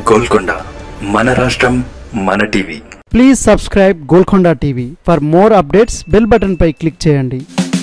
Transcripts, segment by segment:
గోల్కొండ మన రాష్ట్రం మన TV please subscribe Golconda TV for more updates bell button పై క్లిక్ చేయండి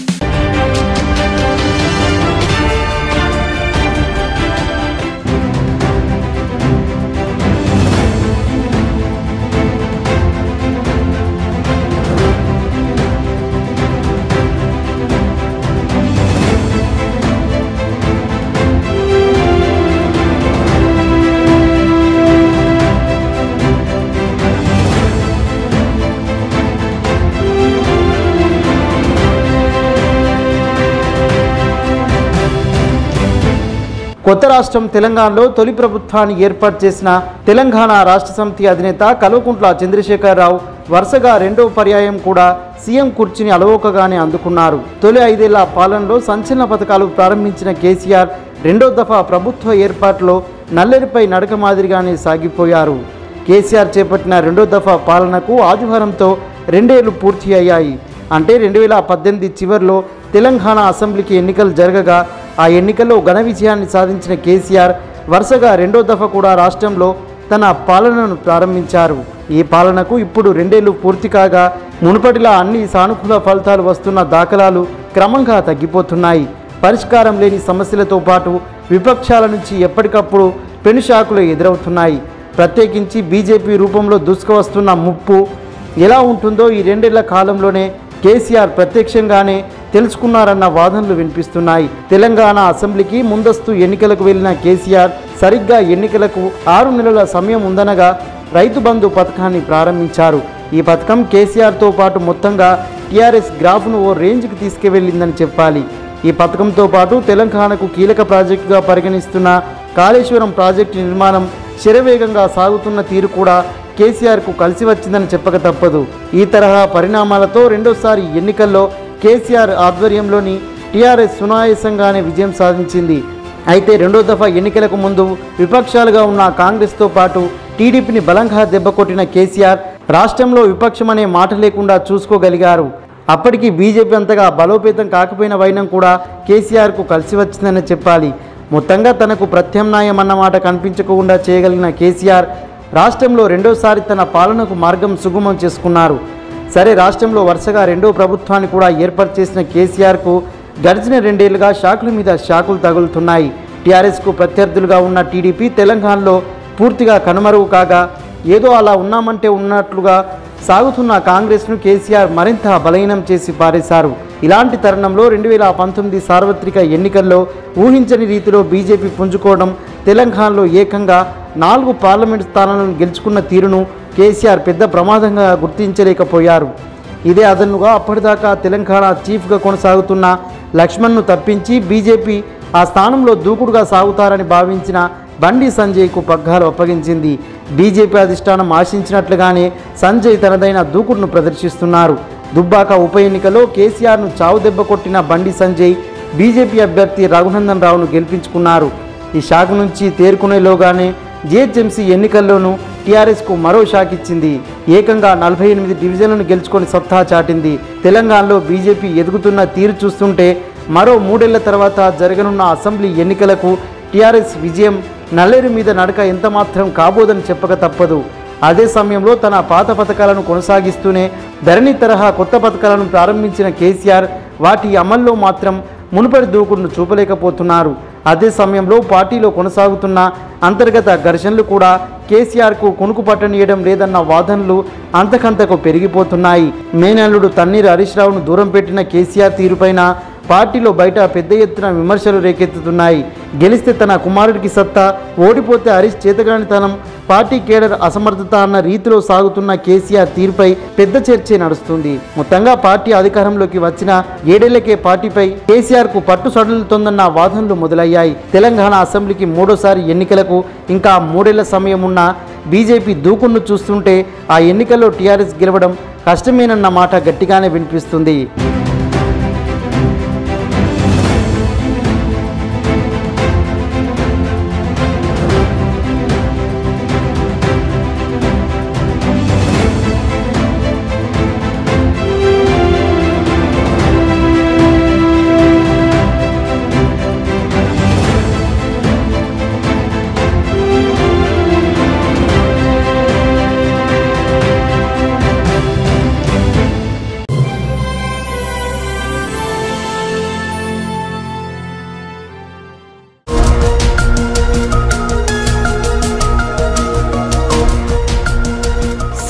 కొత్త రాష్ట్రం తెలంగాణలో తొలి ప్రభుత్వాన్ని ఏర్పాటు చేసిన తెలంగాణ రాష్ట్ర సమితి అధినేత కల్వకుంట్ల చంద్రశేఖరరావు వరుసగా రెండో పర్యాయం కూడా సీఎం కుర్చీని అలవోకగానే అందుకున్నారు తొలి ఐదేళ్ల పాలనలో సంచలన పథకాలు ప్రారంభించిన కేసీఆర్ రెండో దఫా ప్రభుత్వ ఏర్పాటులో నల్లెరిపై నడక మాదిరిగానే సాగిపోయారు కేసీఆర్ చేపట్టిన రెండో దఫా పాలనకు ఆదివారంతో రెండేళ్లు పూర్తి అయ్యాయి అంటే రెండు వేల పద్దెనిమిది చివరిలో తెలంగాణ అసెంబ్లీకి ఎన్నికలు జరగగా ఆ ఎన్నికల్లో ఘన విజయాన్ని సాధించిన కేసీఆర్ వరుసగా రెండో దఫా కూడా రాష్ట్రంలో తన పాలనను ప్రారంభించారు ఈ పాలనకు ఇప్పుడు రెండేళ్లు పూర్తి కాగా మునుపటిలా అన్ని సానుకూల ఫలితాలు వస్తున్న దాఖలాలు క్రమంగా తగ్గిపోతున్నాయి పరిష్కారం లేని సమస్యలతో పాటు విపక్షాల నుంచి ఎప్పటికప్పుడు పెనుషాకులు ఎదురవుతున్నాయి ప్రత్యేకించి బీజేపీ రూపంలో దూసుకువస్తున్న ముప్పు ఎలా ఉంటుందో ఈ రెండేళ్ల కాలంలోనే కేసీఆర్ ప్రత్యక్షంగానే తెలుసుకున్నారన్న వాదనలు వినిపిస్తున్నాయి తెలంగాణ అసెంబ్లీకి ముందస్తు ఎన్నికలకు వెళ్లిన కేసీఆర్ సరిగ్గా ఎన్నికలకు ఆరు నెలల సమయం ఉందనగా రైతు బంధు పథకాన్ని ప్రారంభించారు ఈ పథకం కేసీఆర్తో పాటు మొత్తంగా టీఆర్ఎస్ గ్రాఫ్ను ఓ రేంజ్కి తీసుకువెళ్ళిందని చెప్పాలి ఈ పథకంతో పాటు తెలంగాణకు కీలక ప్రాజెక్టుగా పరిగణిస్తున్న కాళేశ్వరం ప్రాజెక్టు నిర్మాణం శరవేగంగా సాగుతున్న తీరు కూడా కేసీఆర్కు కలిసి వచ్చిందని చెప్పక తప్పదు ఈ తరహా పరిణామాలతో రెండోసారి ఎన్నికల్లో కేసీఆర్ ఆధ్వర్యంలోని టీఆర్ఎస్ సునాయాసంగానే విజయం సాధించింది అయితే రెండో దఫా ఎన్నికలకు ముందు విపక్షాలుగా ఉన్న కాంగ్రెస్తో పాటు టీడీపీని బలంగా దెబ్బకొట్టిన కేసీఆర్ రాష్ట్రంలో విపక్షం అనే మాట లేకుండా చూసుకోగలిగారు అప్పటికి బీజేపీ అంతగా బలోపేతం కాకపోయిన వైనం కూడా కేసీఆర్కు కలిసి వచ్చిందని చెప్పాలి మొత్తంగా తనకు ప్రత్యామ్నాయం అన్నమాట కనిపించకుండా చేయగలిగిన కేసీఆర్ రాష్ట్రంలో రెండోసారి తన పాలనకు మార్గం సుగమం చేసుకున్నారు సరే రాష్ట్రంలో వరుసగా రెండో ప్రభుత్వాన్ని కూడా ఏర్పాటు చేసిన కేసీఆర్కు గడిచిన రెండేళ్లుగా షాకుల మీద షాకులు తగులుతున్నాయి టీఆర్ఎస్కు ప్రత్యర్థులుగా ఉన్న టీడీపీ తెలంగాణలో పూర్తిగా కనుమరుగు కాగా ఏదో అలా ఉన్నామంటే ఉన్నట్లుగా సాగుతున్న కాంగ్రెస్ను కేసీఆర్ మరింత బలహీనం చేసి పారేశారు ఇలాంటి తరుణంలో రెండు వేల పంతొమ్మిది సార్వత్రిక ఎన్నికల్లో ఊహించని రీతిలో బీజేపీ పుంజుకోవడం తెలంగాణలో ఏకంగా నాలుగు పార్లమెంటు స్థానాలను గెలుచుకున్న తీరును కేసీఆర్ పెద్ద ప్రమాదంగా గుర్తించలేకపోయారు ఇదే అదనుగా అప్పటిదాకా తెలంగాణ చీఫ్గా కొనసాగుతున్న లక్ష్మణ్ను తప్పించి బీజేపీ ఆ స్థానంలో దూకుడుగా సాగుతారని భావించిన బండి సంజయ్కు పగ్గాలు అప్పగించింది బీజేపీ అధిష్టానం ఆశించినట్లుగానే సంజయ్ తనదైన దూకుడును ప్రదర్శిస్తున్నారు దుబ్బాక ఉప ఎన్నికలో కేసీఆర్ను చావు దెబ్బ కొట్టిన బండి సంజయ్ బీజేపీ అభ్యర్థి రఘునందన్ రావును గెలిపించుకున్నారు ఈ షాక్ నుంచి తేరుకునేలోగానే జిహెచ్ఎంసీ ఎన్నికల్లోనూ టీఆర్ఎస్కు మరో షాక్ ఇచ్చింది ఏకంగా నలభై ఎనిమిది డివిజన్లను గెలుచుకొని సత్తా చాటింది తెలంగాణలో బీజేపీ ఎదుగుతున్న తీరు చూస్తుంటే మరో మూడేళ్ల తర్వాత జరగనున్న అసెంబ్లీ ఎన్నికలకు టీఆర్ఎస్ విజయం నల్లేరు మీద నడక ఎంతమాత్రం కాబోదని చెప్పక తప్పదు అదే సమయంలో తన పాత పథకాలను కొనసాగిస్తూనే ధరణి తరహా కొత్త పథకాలను ప్రారంభించిన కేసీఆర్ వాటి అమల్లో మాత్రం మునుపటి దూకుడును చూపలేకపోతున్నారు అదే సమయంలో పార్టీలో కొనసాగుతున్న అంతర్గత ఘర్షణలు కూడా కేసీఆర్కు కునుకు పట్టనీయడం లేదన్న వాదనలు అంతకంతకు పెరిగిపోతున్నాయి మేనల్లుడు తన్నీరు హరీష్ రావును దూరం పెట్టిన కేసీఆర్ తీరుపైన పార్టీలో బయట పెద్ద ఎత్తున విమర్శలు రేకెత్తుతున్నాయి గెలిస్తే తన కుమారుడికి సత్తా ఓడిపోతే హరీష్ చేతగానితనం పార్టీ కేడర్ అసమర్థత అన్న రీతిలో సాగుతున్న కేసీఆర్ తీరుపై పెద్ద చర్చే నడుస్తుంది మొత్తంగా పార్టీ అధికారంలోకి వచ్చిన ఏడేళ్లకే పార్టీపై కేసీఆర్ కు పట్టు సడలుతోందన్న వాదనలు మొదలయ్యాయి తెలంగాణ అసెంబ్లీకి మూడోసారి ఎన్నికలకు ఇంకా మూడేళ్ల సమయం ఉన్న బీజేపీ దూకుడును చూస్తుంటే ఆ ఎన్నికల్లో టీఆర్ఎస్ గెలవడం కష్టమేనన్న మాట గట్టిగానే వినిపిస్తుంది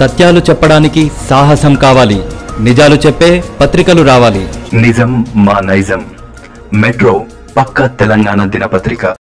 సత్యాలు చెప్పడానికి సాహసం కావాలి నిజాలు చెప్పే పత్రికలు రావాలి నిజం మా నైజం మెట్రో పక్క తెలంగాణ దినపత్రిక